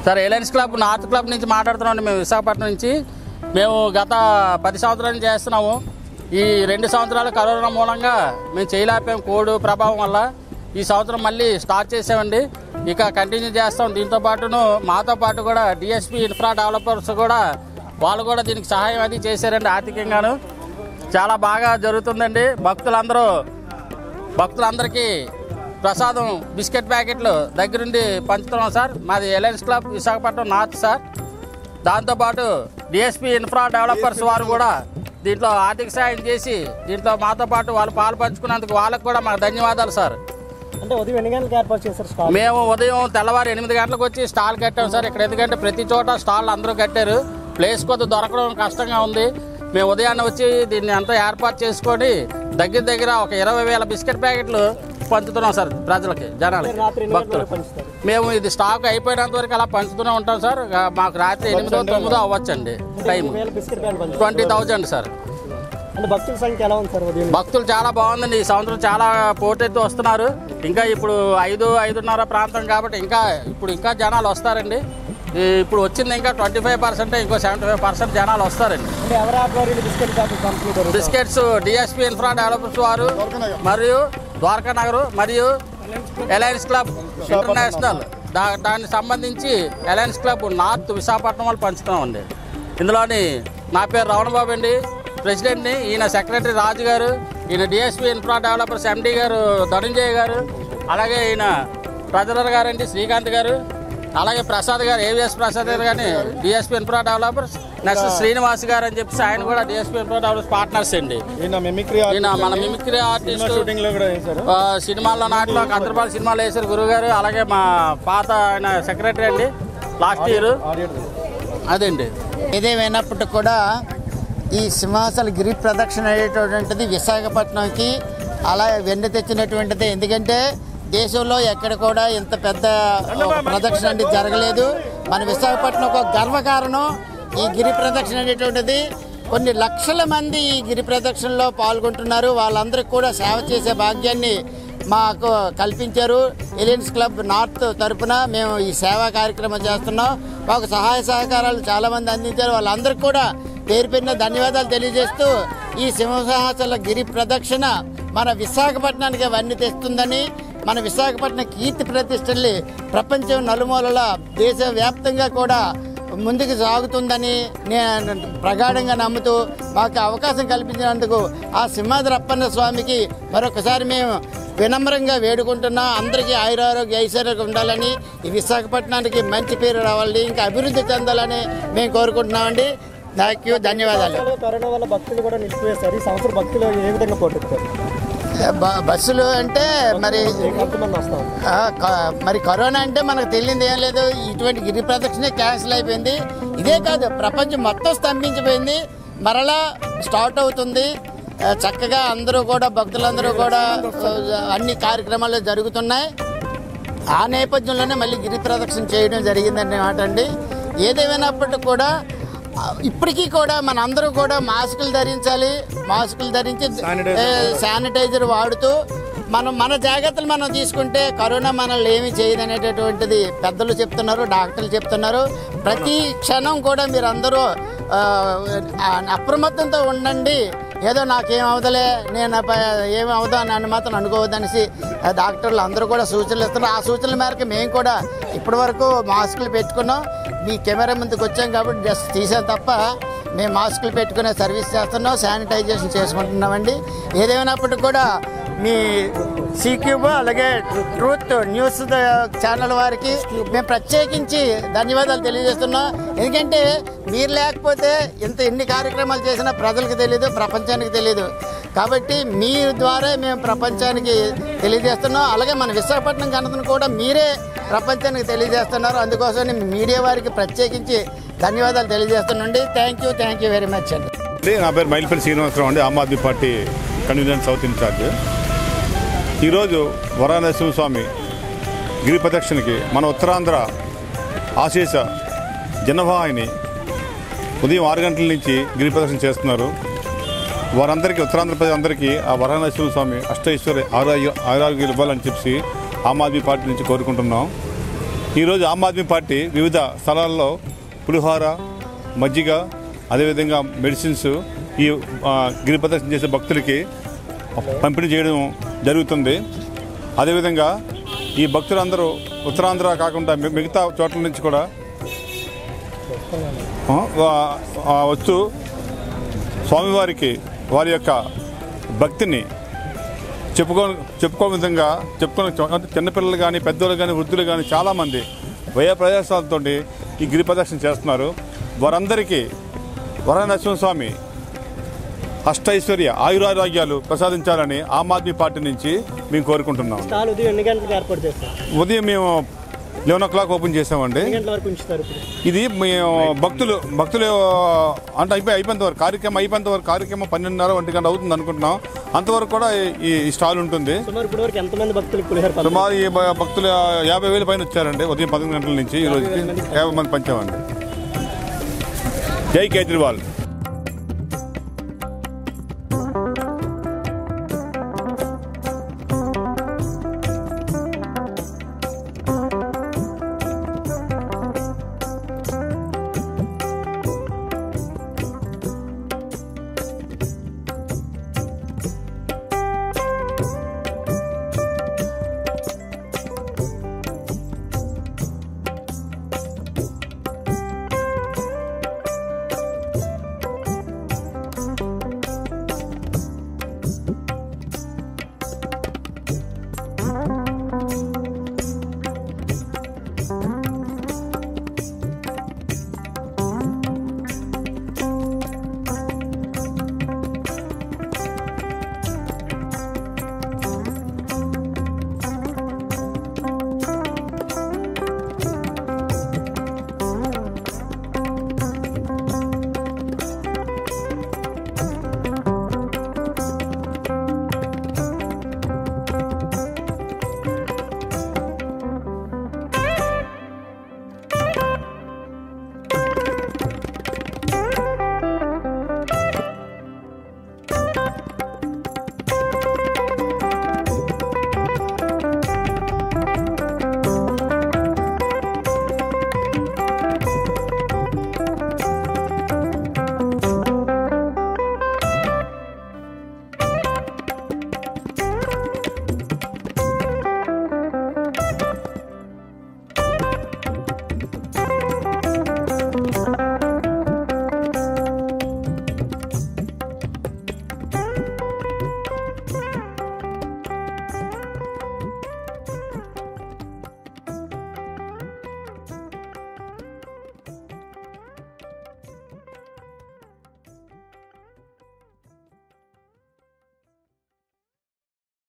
Sir Alliance club north club నుంచి మాట్లాడుతున్నాం మేము విశాఖపట్నం నుంచి మేము గత పది సంవత్సరాల నుంచి చేస్తున్నాము ఈ రెండు సంవత్సరాలు కరోనా మూలంగా మేము చేయలేకపోయాం కోవిడ్ ప్రభావం వల్ల ఈ సంవత్సరం మళ్ళీ స్టార్ట్ చేసామండి ఇక కంటిన్యూ చేస్తాం దీంతో పాటును మాతో పాటు కూడా డిఎస్పి ఇన్ఫ్రా డెవలపర్స్ కూడా వాళ్ళు కూడా దీనికి సహాయం అది చేశారండి ఆర్థికంగాను చాలా బాగా జరుగుతుందండి భక్తులందరూ భక్తులందరికీ ప్రసాదం బిస్కెట్ ప్యాకెట్లు దగ్గరుండి పంచుతున్నాం సార్ మాది Alliance club Visakhapatnam north sir దాంతోపాటు డిఎస్పి ఇన్ఫ్రా డెవలపర్స్ వారు కూడా దీంట్లో ఆర్థిక సాయం చేసి దీంట్లో మాతో పాటు వాళ్ళు పాలు పంచుకున్నందుకు వాళ్ళకు కూడా మాకు ధన్యవాదాలు సార్ అంటే ఉదయం ఎన్ని గంటలకు ఏర్పాటు చేశారు స్టాల్ మేము ఉదయం తెల్లవారు ఎనిమిది గంటలకు వచ్చి స్టాల్ కట్టాం సార్ ఇక్కడ ఎందుకంటే ప్రతి చోట స్టాల్ అందరూ కట్టారు ప్లేస్ కొద్ది దొరకడం కష్టంగా ఉంది మేము ఉదయాన్నే వచ్చి దీన్ని అంతా ఏర్పాటు చేసుకొని దగ్గర దగ్గర ఒక ఇరవై వేల బిస్కెట్ ప్యాకెట్లు పంచుతున్నాం సార్ ప్రజలకి జనాలకి రాత్రి ఎన్ని భక్తులు గంటలకు పంచుతారు మేము ఇది స్టాక్ అయిపోయినంత వరకు అలా పంచుతూనే ఉంటాం సార్ ఇక మాకు రాత్రి ఎనిమిదో తొమ్మిదో అవ్వచ్చండి టైం వేల బిస్కెట్ ప్యాకెట్ పంచుతారు ట్వంటీ థౌజండ్ సార్ అంటే భక్తుల సంఖ్య ఎలా ఉంది సార్ ఉదయం భక్తులు చాలా బాగుందండి ఈ సంవత్సరం చాలా పోటెత్తి వస్తున్నారు ఇంకా ఇప్పుడు ఐదు ఐదున్నర ప్రాంతం కాబట్టి ఇంకా ఇప్పుడు ఇంకా జనాలు వస్తారండి ఈ ఇప్పుడు వచ్చింది ఇంకా ట్వంటీ ఫైవ్ పర్సెంట్ ఇంకో సెవెంటీ ఫైవ్ పర్సెంట్ జనాలు వస్తారండి అంటే ఎవరి ఆధ్వర్యంలో బిస్కెట్ ప్యాకెట్ పంపిణీ జరుగుతుంది బిస్కెట్స్ డిఎస్పి ఇన్ఫ్రా డెవలపర్స్ వారు మరియు ద్వారకా నగర్ మరియు అలయన్స్ క్లబ్ ఇంటర్నేషనల్ దా దానికి సంబంధించి అలయన్స్ క్లబ్ నార్త్ విశాఖపట్నం వాళ్ళు పంచుతామండి ఇందులోని నా పేరు రమణబాబు అండి ప్రెసిడెంట్ని ఈయన సెక్రటరీ రాజు గారు ఈయన డిఎస్పి ఇన్ఫ్రా డెవలపర్స్ ఎండి గారు ధనుంజయ్ గారు అలాగే ఈయన ప్రజలర్ గారండి శ్రీకాంత్ గారు అలాగే ప్రసాద్ గారు ఏవిఎస్ ప్రసాద్ గారు కానీ DSP infra developers next Srinivas garu అని చెప్పి ఆయన కూడా డిఎస్పీ ఇన్ఫ్రా డెవలపర్స్ పార్ట్నర్స్ అండి ఈయన మిమిక్రీ ఈయన మన మిమిక్రీ ఆర్టిస్ట్ షూటింగ్ లో కూడా వేశారు ఆ, సినిమాల్లో నాటిలో కందరపాలి సినిమాలు వేశారు గురువు గారు అలాగే మా పాత ఆయన సెక్రటరీ అండి లాస్ట్ ఇయర్ అదండి ఏదేమైనప్పటికీ కూడా ఈ సింహాసన గిరి ప్రదక్షిణ అనేటటువంటిది విశాఖపట్నంకి అలా వెన్ను తెచ్చినటువంటిది ఎందుకంటే దేశంలో ఎక్కడ కూడా ఇంత పెద్ద ఒక ప్రదక్షిణ అనేది జరగలేదు మన విశాఖపట్నం ఒక గర్వకారణం ఈ గిరి ప్రదక్షిణ అనేటువంటిది కొన్ని లక్షల మంది ఈ గిరి ప్రదక్షిణలో పాల్గొంటున్నారు వాళ్ళందరికీ కూడా సేవ చేసే భాగ్యాన్ని మాకు కల్పించారు ఎలియన్స్ క్లబ్ నార్త్ తరపున మేము ఈ సేవా కార్యక్రమం చేస్తున్నాం మాకు సహాయ సహకారాలు చాలామంది అందించారు వాళ్ళందరికీ కూడా పేరు పేరున ధన్యవాదాలు తెలియజేస్తూ ఈ సింహాచల గిరి ప్రదక్షిణ మన విశాఖపట్నానికి వన్నీ తెస్తుందని మన విశాఖపట్నం కీర్తి ప్రతిష్టల్ని ప్రపంచం నలుమూలల దేశవ్యాప్తంగా కూడా ముందుకు సాగుతుందని నేను ప్రగాఢంగా నమ్ముతూ మాకు అవకాశం కల్పించినందుకు ఆ సింహాద్రప్పన్న స్వామికి మరొకసారి మేము వినమ్రంగా వేడుకుంటున్నాం అందరికీ ఆయురారోగ్య ఐశ్వర్యం ఉండాలని ఈ విశాఖపట్నానికి మంచి పేరు రావాలని ఇంకా అభివృద్ధి చెందాలని మేము కోరుకుంటున్నామండి థ్యాంక్ యూ ధన్యవాదాలు అసలు కరోనా వల్ల భక్తులు కూడా నిలిపివేశారు ఈ సంవత్సరం భక్తులు ఏ విధంగా పోటెత్తారు బ- బస్సులు అంటే మరి ఎంతమంది వస్తాం ఆ, క- మరి కరోనా అంటే మనకు తెలియదు ఏం లేదు ఇటువంటి గిరి ప్రదక్షిణ క్యాన్సిల్ అయిపోయింది ఇదే కాదు ప్రపంచం మొత్తం స్తంభించిపోయింది మరలా స్టార్ట్ అవుతుంది ఆ, చక్కగా అందరూ కూడా భక్తులందరూ కూడా ఆ, అన్ని కార్యక్రమాలు జరుగుతున్నాయి ఆ నేపథ్యంలోనే మళ్ళీ గిరి ప్రదక్షిణ చేయడం జరిగిందన్నమాట అండి ఏదేమైనప్పటికీ కూడా ఆ, ఇప్పటికీ కూడా మన అందరూ కూడా మాస్కులు ధరించాలి మాస్కులు ధరించి ఏ, శానిటైజర్ వాడుతూ మనం మన జాగ్రత్తలు మనం తీసుకుంటే కరోనా మనల్ని ఏమి చేయదు అనేటటువంటిది పెద్దలు చెప్తున్నారు డాక్టర్లు చెప్తున్నారు ప్రతి క్షణం కూడా మీరు అందరూ ఆ, ఆ, అప్రమత్తంతో ఉండండి ఏదో నాకేం అవదలే నేను అప్ప- ఏం అవదా అని మాత్రం అనుకోవద్దనేసి ఆ, డాక్టర్లు అందరూ కూడా సూచనలు ఇస్తున్నారు ఆ సూచనల మేరకు మేము కూడా ఇప్పటి వరకు మాస్కులు పెట్టుకున్నాం మీ కెమెరా ముందుకు వచ్చాం కాబట్టి జస్ట్ తీసాం తప్ప మేము మాస్కులు పెట్టుకునే సర్వీస్ చేస్తున్నాం శానిటైజేషన్ చేసుకుంటున్నామండి ఏదేమైనప్పటికీ కూడా మీ సీక్యూబ్ అలాగే ట్రూత్ న్యూస్ ఛానల్ వారికి మేము ప్రత్యేకించి ధన్యవాదాలు తెలియజేస్తున్నాం ఎందుకంటే మీరు లేకపోతే ఇంత ఎన్ని కార్యక్రమాలు చేసినా ప్రజలకు తెలియదు ప్రపంచానికి తెలియదు కాబట్టి మీ ద్వారా మేము ప్రపంచానికి తెలియజేస్తున్నాం అలాగే మన విశాఖపట్నం ఘనతను కూడా మీరే ప్రపంచానికి తెలియజేస్తున్నారు అందుకోసం మీడియా వారికి ప్రత్యేకించి ధన్యవాదాలు తెలియజేస్తున్నాండి thank you thank you very much అండి అండి నా పేరు మైల్పల్లి శ్రీనివాసరావు అండి Aam Aadmi Party convener south in charge ఈరోజు వరానరసింహ స్వామి గిరి ప్రదక్షిణకి మన ఉత్తరాంధ్ర ఆశీష జనవాహిని ఉదయం ఆరు గంటల నుంచి గిరి ప్రదక్షిణ చేస్తున్నారు వారందరికీ ఉత్తరాంధ్ర ప్రజలందరికీ ఆ వరానరసింహ స్వామి అష్టైశ్వర్య ఆరోగ్య ఆరోగ్యాలు ఇవ్వాలని చెప్పి ఆమ్ ఆద్మీ పార్టీ నుంచి కోరుకుంటున్నాం ఈరోజు ఆమ్ ఆద్మీ పార్టీ వివిధ స్థలాల్లో పులిహోర మజ్జిగ అదేవిధంగా మెడిసిన్స్ ఈ ఆ, గిరి ప్రదర్శన చేసే భక్తులకి పంపిణీ చేయడం జరుగుతుంది అదేవిధంగా ఈ భక్తులందరూ ఉత్తరాంధ్ర కాకుండా మి- మిగతా చోట్ల నుంచి కూడా ఆ, వా- ఆ, వచ్చు స్వామివారికి వారి యొక్క భక్తిని చెప్పుకో చెప్పుకో విధంగా చెప్పుకో చిన్నపిల్లలు కానీ పెద్దోళ్ళు కానీ వృద్ధులు కానీ చాలామంది వ్యయ ప్రయాసాలతో ఈ గిరి ప్రదక్షిణ చేస్తున్నారు వారందరికీ వరనరసింహస్వామి అష్టైశ్వర్య ఆయురారోగ్యాలు ప్రసాదించాలని ఆమ్ ఆద్మీ పార్టీ నుంచి మేము కోరుకుంటున్నాం స్టాల్ ఉదయం ఎన్ని గంటలకు ఏర్పాటు చేస్తారు ఉదయం మేము లెవెన్ ఓ క్లాక్ ఓపెన్ చేసామండి ఎన్ని గంటల వరకు ఉంచుతారు ఇప్పుడు ఇది మేము భక్తులు భక్తులు అంటే అయిపోయి అయిపోయేంత వరకు కార్యక్రమం అయిపోయేంత వరకు కార్యక్రమం పన్నెండున్నర ఒంటి గంట అవుతుంది అనుకుంటున్నాం అంతవరకు కూడా ఈ ఈ స్టాల్ ఉంటుంది సుమారు ఇప్పటి వరకు ఎంతమంది భక్తులకు పులిహోర పంపారు? సుమారు ఈ భ- భక్తులు యాభై వేల పైన వచ్చారండి ఉదయం పదకొండు గంటల నుంచి ఈ రోజుకి యాభై మంది పంచామండి జై కేజ్రీవాల్